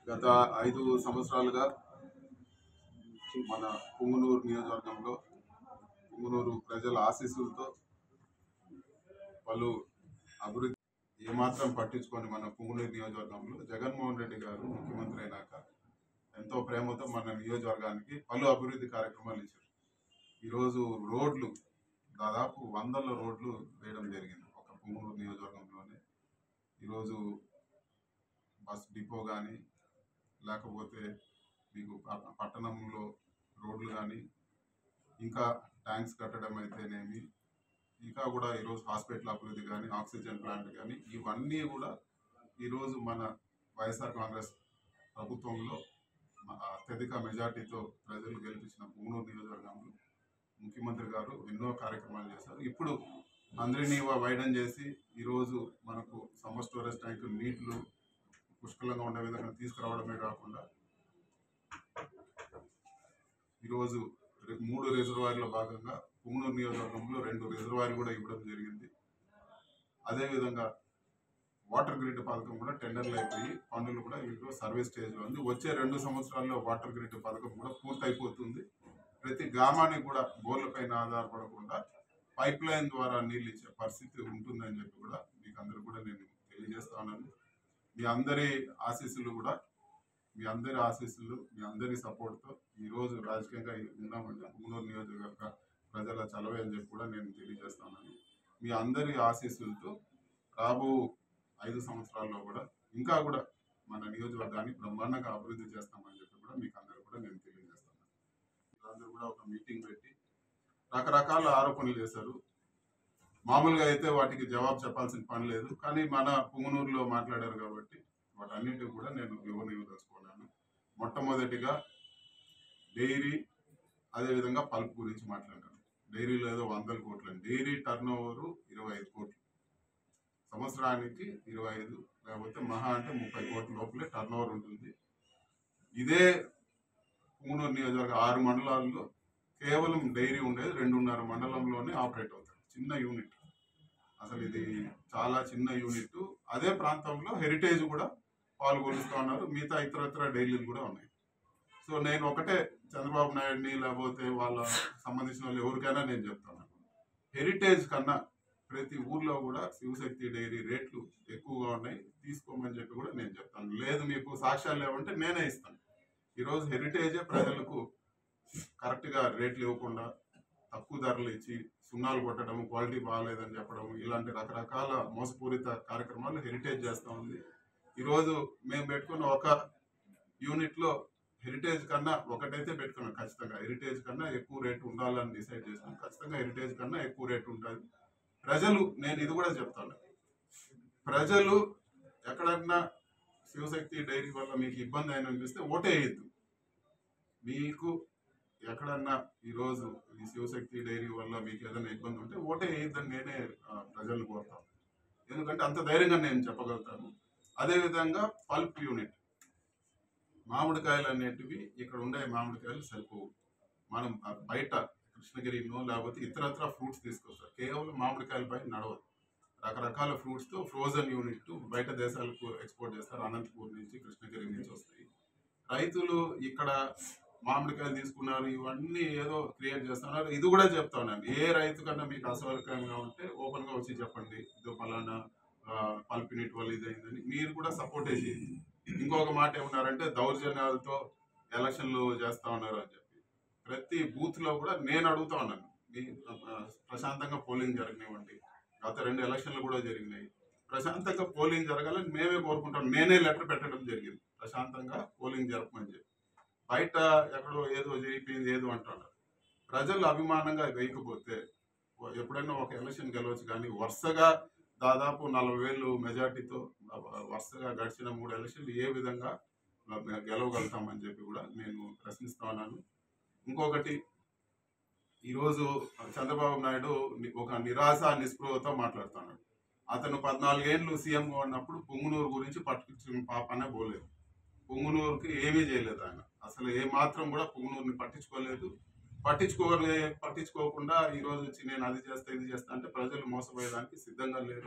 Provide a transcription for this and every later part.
గత ఐదు సంవత్సరాలుగా మన పుంగునూరు నియోజకవర్గంలో పుంగునూరు ప్రజల ఆశీస్సులతో పలు అభివృద్ధి ఏమాత్రం పట్టించుకొని మన పుంగునూరు నియోజకవర్గంలో జగన్మోహన్ రెడ్డి గారు ముఖ్యమంత్రి అయినాక ఎంతో ప్రేమతో మన నియోజకవర్గానికి పలు అభివృద్ధి కార్యక్రమాలు ఇచ్చారు ఈరోజు రోడ్లు దాదాపు వందల రోడ్లు వేయడం జరిగింది ఒక పుంగునూరు నియోజకవర్గంలోనే ఈరోజు బస్ డిపో కానీ లేకపోతే మీకు ప- పట్టణంలో రోడ్లు కానీ ఇంకా ట్యాంక్స్ కట్టడం అయితేనేమి ఇంకా కూడా ఈరోజు హాస్పిటల్ అభివృద్ధి కానీ ఆక్సిజన్ ప్లాంట్ కానీ ఇవన్నీ కూడా ఈరోజు మన వైఎస్ఆర్ కాంగ్రెస్ ప్రభుత్వంలో మ- అత్యధిక మెజార్టీతో ప్రజలు గెలిపించిన పుంగనూరు నియోజకవర్గంలో ముఖ్యమంత్రి గారు ఎన్నో కార్యక్రమాలు చేశారు ఇప్పుడు అందరినీ వైడన్ చేసి ఈరోజు మనకు సమ్మర్ స్టోరేజ్ ట్యాంక్ నీళ్లు పుష్కలంగా ఉండే విధంగా తీసుకురావడమే కాకుండా ఈరోజు రె- మూడు రిజర్వాయర్ల భాగంగా పుంగనూరు నియోజకవర్గంలో రెండు రిజర్వాయర్లు కూడా ఇవ్వడం జరిగింది అదేవిధంగా వాటర్ గ్రిడ్ పథకం కూడా టెండర్లు అయిపోయి పనులు కూడా ఇప్పుడు సర్వీస్ స్టేజ్లో ఉంది వచ్చే రెండు సంవత్సరాల్లో వాటర్ గ్రిడ్ పథకం కూడా పూర్తయిపోతుంది ప్రతి గ్రామానికి కూడా బోర్లపైన ఆధారపడకుండా పైప్ లైన్ ద్వారా నీళ్ళు ఇచ్చే పరిస్థితి ఉంటుందని చెప్పి కూడా మీకు అందరూ కూడా నేను తెలియజేస్తా ఉన్నాను మీ అందరి ఆశీస్సులు కూడా మీ అందరి ఆశీస్సులు మీ అందరి సపోర్ట్తో ఈరోజు రాజకీయంగా ఉన్నామంటే మున్నూరు నియోజకవర్గ ప్రజల చలవే అని చెప్పి కూడా నేను తెలియజేస్తున్నాను మీ అందరి ఆశీస్సులతో రాబో ఐదు సంవత్సరాల్లో కూడా ఇంకా కూడా మన నియోజకవర్గాన్ని బ్రహ్మాండంగా అభివృద్ధి చేస్తామని చెప్పి కూడా మీకు అందరూ కూడా నేను తెలియజేస్తున్నాను అందరూ కూడా ఒక మీటింగ్ పెట్టి రకరకాల ఆరోపణలు చేశారు మామూలుగా అయితే వాటికి జవాబు చెప్పాల్సిన పని లేదు కానీ మన పుంగనూరులో మాట్లాడారు కాబట్టి వాటన్నిటికి కూడా నేను వివరించదలుచుకున్నాను మొట్టమొదటిగా డైరీ అదేవిధంగా పల్ప్ గురించి మాట్లాడాను డైరీలో ఏదో వందల కోట్లు అని డైరీ టర్న్ ఓవర్ ఇరవై ఐదు కోట్లు సంవత్సరానికి ఇరవై ఐదు లేకపోతే మహా అంటే ముప్పై కోట్ల లోపలే టర్న్ ఓవర్ ఉంటుంది ఇదే పుంగనూరు నియోజకవర్గ ఆరు మండలాల్లో కేవలం డైరీ ఉండేది రెండున్నర మండలంలోనే ఆపరేట్ అవుతుంది చిన్న యూనిట్ అసలు ఇది చాలా చిన్న యూనిట్ అదే ప్రాంతంలో హెరిటేజ్ కూడా పాల్గొలుస్తూ ఉన్నారు మిగతా ఇతర ఇతర డైరీలు కూడా ఉన్నాయి సో నేను ఒకటే చంద్రబాబు నాయుడిని లేకపోతే వాళ్ళ సంబంధించిన వాళ్ళు ఎవరికైనా నేను చెప్తాను హెరిటేజ్ కన్నా ప్రతి ఊర్లో కూడా శివశక్తి డైరీ రేట్లు ఎక్కువగా ఉన్నాయి తీసుకోమని చెప్పి కూడా నేను చెప్తాను లేదు మీకు సాక్ష్యాలు లేవంటే నేనే ఇస్తాను ఈరోజు హెరిటేజే ప్రజలకు కరెక్ట్గా రేట్లు ఇవ్వకుండా తక్కువ ధరలు ఇచ్చి సున్నాలు కొట్టడం క్వాలిటీ బాగాలేదని చెప్పడం ఇలాంటి రకరకాల మోసపూరిత కార్యక్రమాలు హెరిటేజ్ చేస్తూ ఉంది ఈరోజు మేము పెట్టుకున్న ఒక యూనిట్లో హెరిటేజ్ కన్నా ఒకటైతే పెట్టుకున్నాం ఖచ్చితంగా హెరిటేజ్ కన్నా ఎక్కువ రేటు ఉండాలని డిసైడ్ చేసినాం ఖచ్చితంగా హెరిటేజ్ కన్నా ఎక్కువ రేటు ఉంటుంది ప్రజలు నేను ఇది కూడా చెప్తాను ప్రజలు ఎక్కడన్నా శివశక్తి డైరీ వల్ల మీకు ఇబ్బంది అయిన అనిపిస్తే ఓటే వేయద్దు మీకు ఎక్కడన్నా ఈరోజు ఈ శివశక్తి డైరీ వల్ల మీకు ఏదైనా ఇబ్బంది ఉంటే ఓటే వేయద్దని నేనే ఆ, ప్రజలను కోరుతాను ఎందుకంటే అంత ధైర్యంగా నేను చెప్పగలుగుతాను అదేవిధంగా పల్ప్ యూనిట్ మామిడికాయలు అనేటివి ఇక్కడ ఉండే మామిడికాయలు సరిపోవు మనం ఆ బయట కృష్ణగిరినో లేకపోతే ఇతరత్ర ఫ్రూట్స్ తీసుకొస్తారు కేవలం మామిడికాయలపై నడవదు రకరకాల ఫ్రూట్స్తో ఫ్రోజన్ యూనిట్ బయట దేశాలకు ఎక్స్పోర్ట్ చేస్తారు అనంతపూర్ నుంచి కృష్ణగిరి నుంచి వస్తాయి రైతులు ఇక్కడ మామిడికాయలు తీసుకున్నారు ఇవన్నీ ఏదో క్రియేట్ చేస్తున్నారు ఇది కూడా చెప్తా ఉన్నాను ఏ రైతు కన్నా మీకు అసౌకర్యంగా ఉంటే ఓపెన్ గా వచ్చి చెప్పండి ఇదో పలానా పల్ప్ యూనిట్ వల్ల ఇదైందని మీరు కూడా సపోర్ట్ చేసి ఇంకొక మాట ఏమన్నారంటే దౌర్జన్యాలతో ఎలక్షన్లు చేస్తా ఉన్నారు అని చెప్పి ప్రతి బూత్ లో కూడా నేను అడుగుతా ఉన్నాను మీ ఆ, ప్రశాంతంగా పోలింగ్ జరగనివ్వండి గత రెండు ఎలక్షన్లు కూడా జరిగినాయి ప్రశాంతంగా పోలింగ్ జరగాలని మేమే కోరుకుంటాం నేనే లెటర్ పెట్టడం జరిగింది ప్రశాంతంగా పోలింగ్ జరపమని చెప్పి బయట ఎక్కడో ఏదో జరిగిపోయింది ఏదో అంటున్నారు ప్రజలు అభిమానంగా వేయకపోతే ఎప్పుడైనా ఒక ఎలక్షన్ గెలవచ్చు కానీ వరుసగా దాదాపు నలభై వేలు మెజార్టీతో వరుసగా గడిచిన మూడు ఎలక్షన్లు ఏ విధంగా గెలవగలుగుతామని చెప్పి కూడా నేను ప్రశ్నిస్తా ఉన్నాను ఇంకొకటి ఈరోజు చంద్రబాబు నాయుడు ని- ఒక నిరాశ నిస్పృహతో మాట్లాడుతున్నాడు అతను పద్నాలుగేళ్ళు సీఎంగా ఉన్నప్పుడు పొంగునూరు గురించి పట్టించిన పాపనే పోలేదు పొంగునూరుకి ఏమీ చేయలేదు ఆయన అసలు ఏ మాత్రం కూడా పొంగునూరుని పట్టించుకోలేదు పట్టించుకోలే పట్టించుకోకుండా ఈ రోజు వచ్చి నేను అది చేస్తా ఇది చేస్తా అంటే ప్రజలు మోసపోయేదానికి సిద్ధంగా లేరు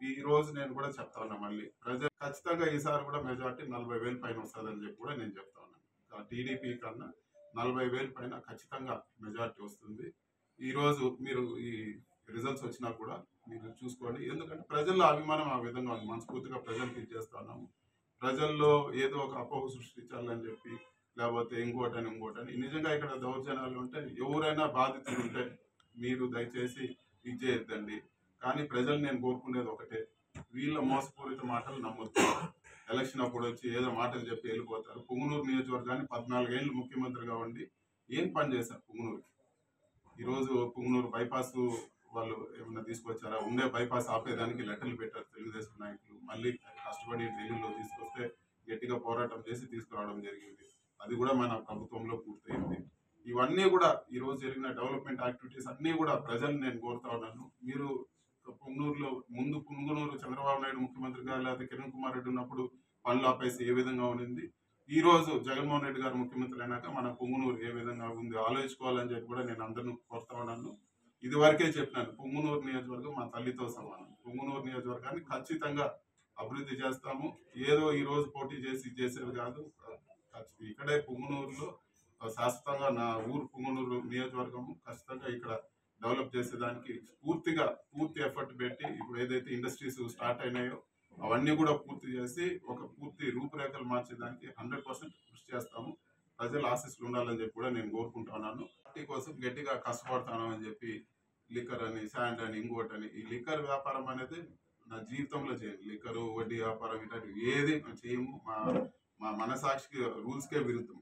ఈ రోజు నేను కూడా చెప్తా ఉన్నా మళ్ళీ ప్రజలు ఖచ్చితంగా ఈసారి కూడా మెజార్టీ నలభై వేలు పైన వస్తుందని చెప్పి కూడా నేను చెప్తా ఉన్నాను టీడీపీ కన్నా నలభై వేలు పైన ఖచ్చితంగా మెజార్టీ వస్తుంది ఈ రోజు మీరు ఈ రిజల్ట్స్ వచ్చినా కూడా మీరు చూసుకోండి ఎందుకంటే ప్రజల్లో అభిమానం ఆ విధంగా ఉంది మనస్ఫూర్తిగా ప్రజలకు ఇచ్చేస్తా ఉన్నాము ప్రజల్లో ఏదో ఒక అపోహ సృష్టించాలని చెప్పి లేకపోతే ఇంకోటని ఇంకోటని నిజంగా ఇక్కడ దౌర్జన్యాలు ఉంటే ఎవరైనా బాధితులు ఉంటే మీరు దయచేసి ఇది చేయొద్దండి కానీ ప్రజలు నేను కోరుకునేది ఒకటే వీళ్ళ మోసపూరిత మాటలు నమ్మొద్దు ఎలక్షన్ అప్పుడు వచ్చి ఏదో మాటలు చెప్పి వెళ్ళిపోతారు పుంగనూరు నియోజకవర్గాన్ని పద్నాలుగేళ్ళు ముఖ్యమంత్రిగా ఉండి ఏం పని చేశారు పుంగనూరుకి ఈరోజు పుంగనూరు బైపాస్ వాళ్ళు ఏమన్నా తీసుకొచ్చారా ఉండే బైపాస్ ఆపేదానికి లెటర్లు పెట్టారు తెలుగుదేశం నాయకులు మళ్ళీ కష్టపడి ఢిల్లీలో తీసుకొస్తే గట్టిగా పోరాటం చేసి తీసుకురావడం జరిగింది అది కూడా మన ప్రభుత్వంలో పూర్తయింది ఇవన్నీ కూడా ఈ రోజు జరిగిన డెవలప్మెంట్ యాక్టివిటీస్ అన్నీ కూడా ప్రజలు నేను కోరుతా ఉన్నాను మీరు పుంగనూరులో ముందు పుంగనూరు చంద్రబాబు నాయుడు ముఖ్యమంత్రిగా లేకపోతే కిరణ్ కుమార్ రెడ్డి ఉన్నప్పుడు పనులు ఆపేసి ఏ విధంగా ఉండింది ఈ రోజు జగన్మోహన్ రెడ్డి గారు ముఖ్యమంత్రి అయినాక మన పుంగనూరు ఏ విధంగా ఉంది ఆలోచించుకోవాలని చెప్పి కూడా నేను అందరిని కోరుతా ఉన్నాను ఇది వరకే చెప్పినాను పుంగనూరు నియోజకవర్గం మా తల్లితో సమానం పుంగనూరు నియోజకవర్గాన్ని ఖచ్చితంగా అభివృద్ధి చేస్తాము ఏదో ఈ రోజు పోటీ చేసి చేసేది కాదు ఖచ్చి- ఇక్కడే పుంగనూరులో శాశ్వతంగా నా ఊరు పుంగనూరు నియోజకవర్గము ఖచ్చితంగా ఇక్కడ డెవలప్ చేసేదానికి పూర్తిగా పూర్తి ఎఫర్ట్ పెట్టి ఇప్పుడు ఏదైతే ఇండస్ట్రీస్ స్టార్ట్ అయినాయో అవన్నీ కూడా పూర్తి చేసి ఒక పూర్తి రూపురేఖలు మార్చేదానికి హండ్రెడ్ పర్సెంట్ కృషి చేస్తాము ప్రజల ఆశీస్సులు ఉండాలని చెప్పి కూడా నేను కోరుకుంటున్నాను పార్టీ కోసం గట్టిగా కష్టపడతాను అని చెప్పి లిక్కర్ అని శాండ్ అని ఇంకోటి అని ఈ లిక్కర్ వ్యాపారం అనేది నా జీవితంలో చేయను లిక్కర్ వడ్డీ వ్యాపారం ఇట్లాంటివి ఏది మేము చేయము మా మా మనసాక్షికి రూల్స్కే విరుద్ధం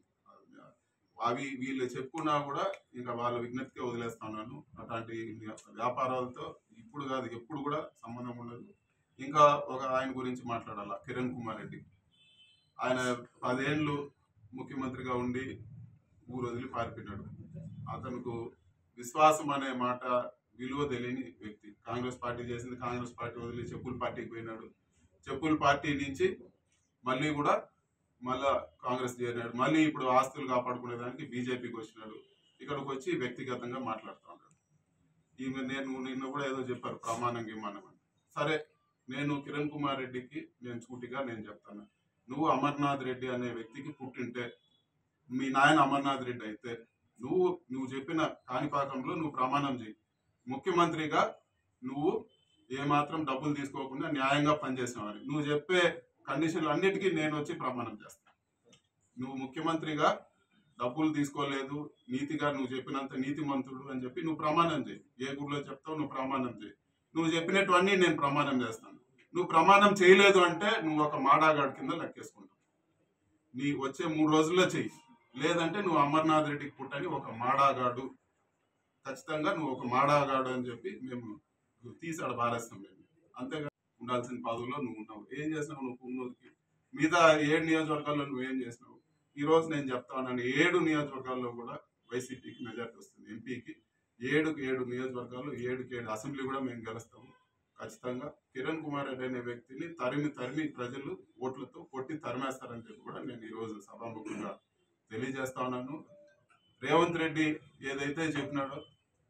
అవి వీళ్ళు చెప్పుకున్నా కూడా ఇంకా వాళ్ళ విజ్ఞప్తికే వదిలేస్తున్నాను అట్లాంటి వ్యాపారాలతో ఇప్పుడు కాదు ఎప్పుడు కూడా సంబంధం ఉండదు ఇంకా ఒక ఆయన గురించి మాట్లాడాల కిరణ్ కుమార్ రెడ్డి ఆయన పదేళ్ళు ముఖ్యమంత్రిగా ఉండి ఊరు వదిలి పారిపోయినాడు అతనుకు విశ్వాసం అనే మాట విలువ తెలియని వ్యక్తి కాంగ్రెస్ పార్టీ చేసింది కాంగ్రెస్ పార్టీ వదిలి చెప్పుల పార్టీకి పోయినాడు చెప్పుల పార్టీ నుంచి మళ్ళీ కూడా మళ్ళా కాంగ్రెస్ చేరినాడు మళ్ళీ ఇప్పుడు ఆస్తులు కాపాడుకునేదానికి బీజేపీకి వచ్చినాడు ఇక్కడికి వచ్చి వ్యక్తిగతంగా మాట్లాడుతూ ఉన్నాడు ఈమె నేను నిన్న కూడా ఏదో చెప్పారు ప్రమాణం గిమానం అని సరే నేను కిరణ్ కుమార్ రెడ్డికి నేను సూటిగా నేను చెప్తాను నువ్వు అమర్నాథ్ రెడ్డి అనే వ్యక్తికి పుట్టింటే మీ నాయన అమర్నాథ్ రెడ్డి అయితే నువ్వు నువ్వు చెప్పిన కాణిపాకంలో నువ్వు ప్రమాణం చేయి ముఖ్యమంత్రిగా నువ్వు ఏమాత్రం డబ్బులు తీసుకోకుండా న్యాయంగా పనిచేసినవాడి నువ్వు చెప్పే కండిషన్లు అన్నిటికీ నేను వచ్చి ప్రమాణం చేస్తాను నువ్వు ముఖ్యమంత్రిగా డబ్బులు తీసుకోలేదు నీతిగా నువ్వు చెప్పినంత నీతిమంతుడు అని చెప్పి నువ్వు ప్రమాణం చేయి ఏ గుడిలో చెప్తావు నువ్వు ప్రమాణం చేయి నువ్వు చెప్పినటువన్నీ నేను ప్రమాణం చేస్తాను నువ్వు ప్రమాణం చేయలేదు అంటే నువ్వు ఒక మాడాగాడి కింద లెక్కేసుకుంటావు నీ వచ్చే మూడు రోజుల్లో చెయ్యి లేదంటే నువ్వు అమర్నాథ్ రెడ్డికి పుట్టని ఒక మాడాగాడు ఖచ్చితంగా నువ్వు ఒక మాడాగాడు అని చెప్పి మేము తీసి ఆడ బారేస్తాం మేము అంతేగా ఉండాల్సిన పదవుల్లో నువ్వు ఉన్నావు ఏం చేసినావు నువ్వు పుంగనూరుకి మిగతా ఏడు నియోజకవర్గాల్లో నువ్వేం చేసినావు ఈ రోజు నేను చెప్తా ఉన్నాను ఏడు నియోజకవర్గాల్లో కూడా వైసీపీకి మెజార్టీ వస్తుంది ఎంపీకి ఏడుకి ఏడు నియోజకవర్గాలు ఏడుకి ఏడు అసెంబ్లీ కూడా మేము గెలుస్తాము ఖచ్చితంగా కిరణ్ కుమార్ రెడ్డి అనే వ్యక్తిని తరిమి తరిమి ప్రజలు ఓట్లతో కొట్టి తరిమేస్తారని చెప్పి కూడా నేను ఈ రోజు సభాముఖంగా తెలియజేస్తా ఉన్నాను రేవంత్ రెడ్డి ఏదైతే చెప్పినాడో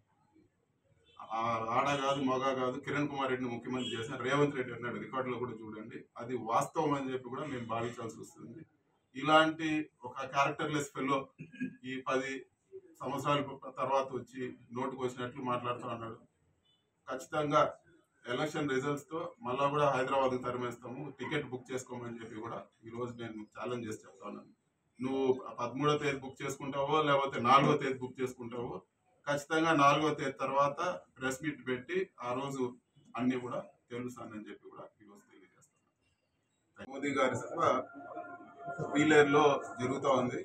ఆ ఆడ కాదు మగ కాదు కిరణ్ కుమార్ రెడ్డిని ముఖ్యమంత్రి చేసిన రేవంత్ రెడ్డి అన్నాడు రికార్డులో కూడా చూడండి అది వాస్తవం అని చెప్పి కూడా మేము భావించాల్సి వస్తుంది ఇలాంటి ఒక క్యారెక్టర్లెస్ ఫెలో ఈ పది సంవత్సరాల ప- తర్వాత వచ్చి నోటుకు వచ్చినట్లు మాట్లాడుతూ ఉన్నాడు ఖచ్చితంగా ఎలక్షన్ రిజల్ట్స్ తో మళ్ళా కూడా హైదరాబాద్ తరిమేస్తాము టికెట్ బుక్ చేసుకోమని చెప్పి కూడా ఈ రోజు నేను ఛాలెంజ్ చేసి చెప్తా ఉన్నాను నువ్వు పదమూడో తేదీ బుక్ చేసుకుంటావో లేకపోతే నాలుగో తేదీ బుక్ చేసుకుంటావో ఖచ్చితంగా నాలుగో తేదీ తర్వాత ప్రెస్ మీట్ పెట్టి ఆ రోజు అన్ని కూడా తెలుస్తానని చెప్పి కూడా ఈ రోజు తెలియజేస్తాను మోదీ గారి సభ పీలేరులో జరుగుతూ ఉంది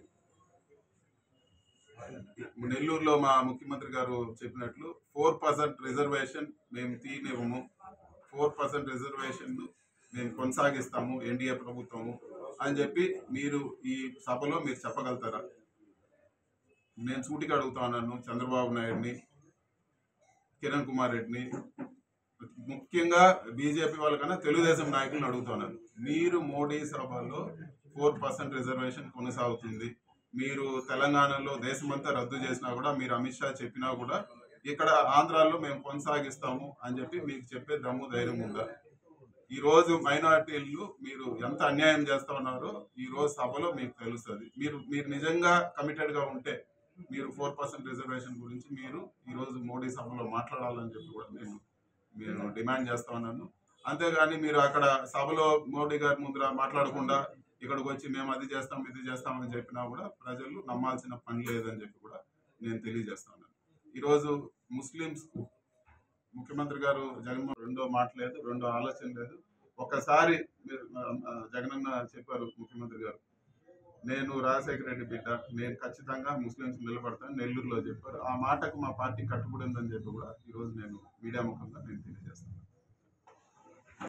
నెల్లూరులో మా ముఖ్యమంత్రి గారు చెప్పినట్లు ఫోర్ పర్సెంట్ రిజర్వేషన్ మేము తీనివ్వము ఫోర్ పర్సెంట్ రిజర్వేషన్ మేము కొనసాగిస్తాము ఎన్డీఏ ప్రభుత్వము అని చెప్పి మీరు ఈ సభలో మీరు చెప్పగలుగుతారా నేను సూటిగా అడుగుతా ఉన్నాను చంద్రబాబు నాయుడిని కిరణ్ కుమార్ రెడ్డిని ముఖ్యంగా బీజేపీ వాళ్ళకన్నా తెలుగుదేశం నాయకులను అడుగుతున్నాను మీరు మోడీ సభలో ఫోర్ పర్సెంట్ రిజర్వేషన్ కొనసాగుతుంది మీరు తెలంగాణలో దేశమంతా రద్దు చేసినా కూడా మీరు అమిత్ షా చెప్పినా కూడా ఇక్కడ ఆంధ్రాలో మేము కొనసాగిస్తాము అని చెప్పి మీకు చెప్పే దమ్ము ధైర్యం ఉందా ఈ రోజు మైనారిటీలు మీరు ఎంత అన్యాయం చేస్తా ఉన్నారో ఈ రోజు సభలో మీకు తెలుస్తుంది మీరు మీరు నిజంగా కమిటెడ్ గా ఉంటే మీరు ఫోర్ పర్సెంట్ రిజర్వేషన్ గురించి మీరు ఈ రోజు మోడీ సభలో మాట్లాడాలని చెప్పి కూడా నేను నేను డిమాండ్ చేస్తా ఉన్నాను అంతేగాని మీరు అక్కడ సభలో మోడీ గారి ముందర మాట్లాడకుండా ఇక్కడికి వచ్చి మేము అది చేస్తాం ఇది చేస్తామని చెప్పినా కూడా ప్రజలు నమ్మాల్సిన పని లేదని చెప్పి కూడా నేను తెలియజేస్తా ఉన్నాను ఈరోజు ముస్లిమ్స్ ముఖ్యమంత్రి గారు జగన్మోహన్ రెండో మాట లేదు రెండో ఆలోచన లేదు ఒక్కసారి మీరు, ఆ, ఆ, జగనన్న చెప్పారు ముఖ్యమంత్రి గారు నేను రాజశేఖర రెడ్డి బిడ్డ నేను ఖచ్చితంగా ముస్లింస్ నిలబడతాను నెల్లూరులో చెప్పారు ఆ మాటకు మా పార్టీ కట్టుబడి ఉందని చెప్పి కూడా ఈరోజు నేను మీడియా ముఖంగా నేను తెలియజేస్తాను